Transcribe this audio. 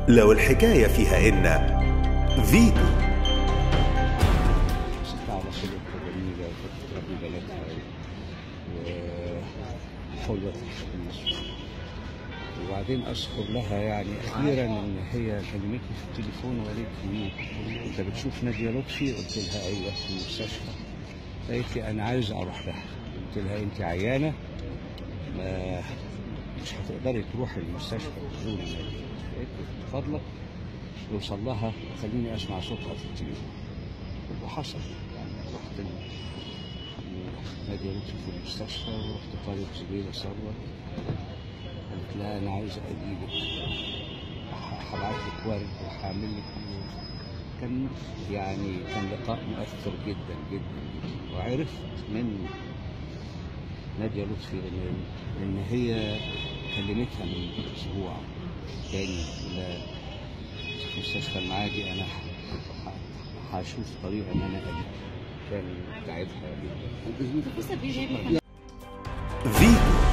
لو الحكاية فيها إن فيتو ستة على خلقة جميلة وتربي بناتها وحلوة الخميس وبعدين أشكر لها يعني أخيرا إن هي كلمتني في التليفون وقالت لي أنت بتشوف نادية لطفي؟ قلت لها أيوه في المستشفى قالت لي أنا عايز أروح لها قلت لها أنت عيانة ما مش هتقدري تروحي المستشفى تزوري نادية قالت لي من فضلك يوصل لها خليني أسمع صوتها في التليفون وحصل يعني رحت ال- نادي لطفي في المستشفى ورحت طالب زميلة ثروت قالت لها أنا عايز أجيبك ه- هبعت لك ورد وهعمل لك كان يعني كان لقاء مؤثر جدا جدا جدا وعرفت من نادية لطفي إن إن هي كلمتها من أسبوع تاني لا في مستشفى المعادي أنا ه- ه- هشوف طريقة إن أنا أجي كان تعبها جدا في سبيل الله فيتو